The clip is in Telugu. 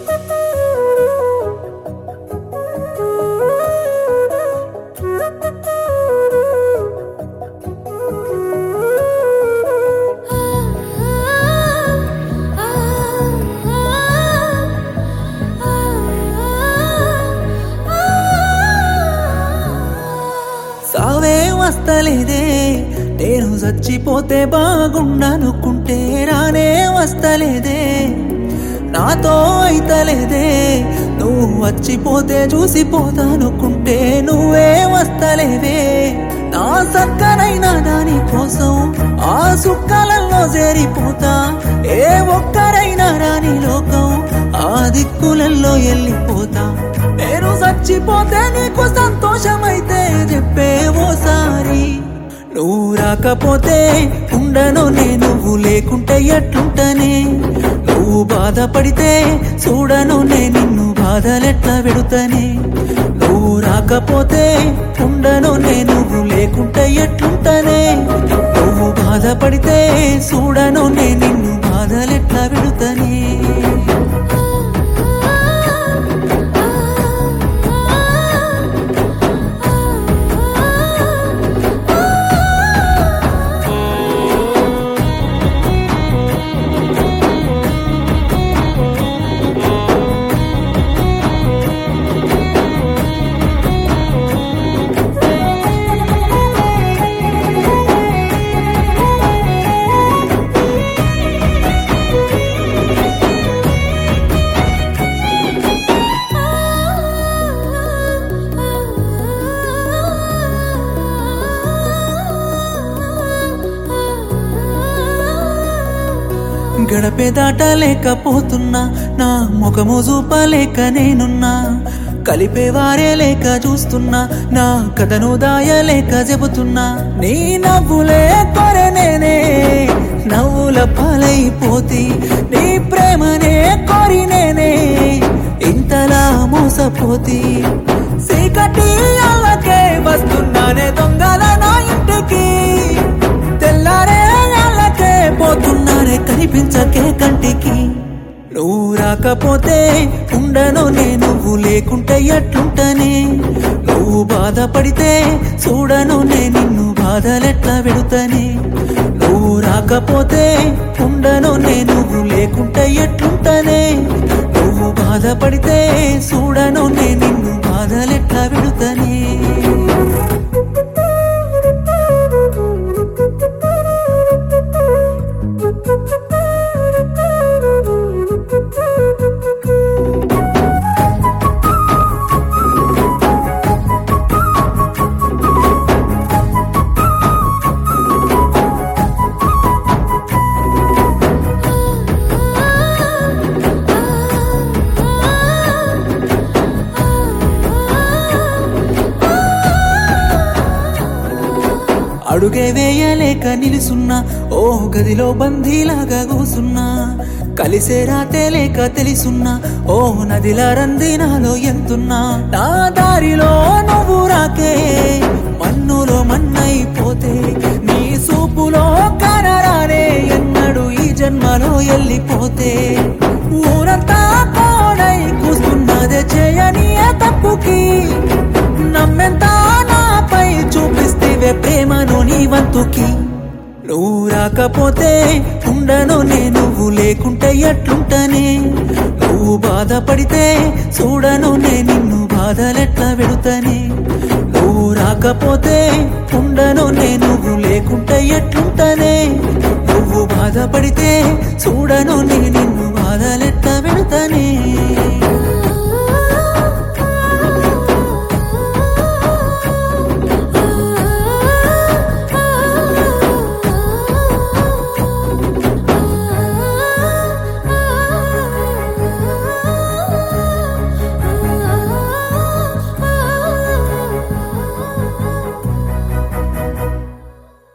సావే వస్తలేదే నేను చచ్చిపోతే బాగుండనుకుంటే రానే వస్తలేదే నాతో అయితలేదే నువ్వు వచ్చిపోతే చూసిపోతానుకుంటే నువ్వే వస్తలేవే నా సక్కనైనా దాని కోసం ఆ సుక్కలలో చేరిపోతా ఏ ఒక్కరైనా రాని లోకం ఆ దిక్కులలో వెళ్ళిపోతా నేను చచ్చిపోతే నీకు సంతోషమైతే చెప్పే ఓసారి నువ్వు రాకపోతే ఉండను నేను నువ్వు లేకుంటే ఎట్లుంటనే నువ్వు బాధపడితే చూడను నే నిన్ను బాధలెట్లా పెడుతనే నువ్వు రాకపోతే ఉండను నే నువ్వు లేకుంటే ఎట్లుంటనే నువ్వు బాధపడితే చూడను నే నిన్ను బాధలెట్లా పెడుతనే గడపే దాటలేకపోతున్నా నా ముఖము చూపలేక నేనున్నా కలిపేవారే లేక చూస్తున్నా నా కథను దాయలేక చెబుతున్నా నీ నవ్వులే కొరె నేనే నవ్వుల పాలైపోతి నీ ప్రేమనే కోరి నేనే ఇంతలా మోసపోతి సీకటి అల్లకే వస్తున్నానే దొంగల నా ఇంటికి తెల్లారే అల్లకే పోతున్నారే కనిపించకే కంటికి నువ్వు రాకపోతే ఉండను నేను నువ్వు లేకుంటే ఎట్లుంటనే నువ్వు బాధపడితే చూడను నే నిన్ను బాధలెట్లా పెడుతనే నువ్వు రాకపోతే ఉండను నే నువ్వు లేకుంటే ఎట్లుంటనే నువ్వు బాధపడితే చూడను నే నిన్ను బాధలెట్లా పెడుతనే అడుగే వేయలేక నిలుసున్నా ఓ గదిలో బందీలాగా కూసున్నా కలిసే రాతే లేక తెలిసున్నా ఓ నదిలా రంది నాలో ఎంతున్నా నా దారిలో నువ్వు రాకే మన్నులో మన్నైపోతే నీ సూపులో కనరానే ఎన్నడు ఈ జన్మలో వెళ్ళిపోతే ఊరంతా కోడై కూస్తున్నదే చేయని ఏ తప్పుకి నమ్మెంత నాపై చూపిస్తేవే ప్రేమను నీ వంతుకి నువ్వు రాకపోతే ఉండను నే నువ్వు లేకుంటే ఎట్లుంటనే నువ్వు బాధపడితే చూడను నే నిన్ను బాధలెట్లా పెడుతనే నువ్వు రాకపోతే ఉండను నే నువ్వు లేకుంటే ఎట్లుంటనే నువ్వు బాధపడితే చూడను నే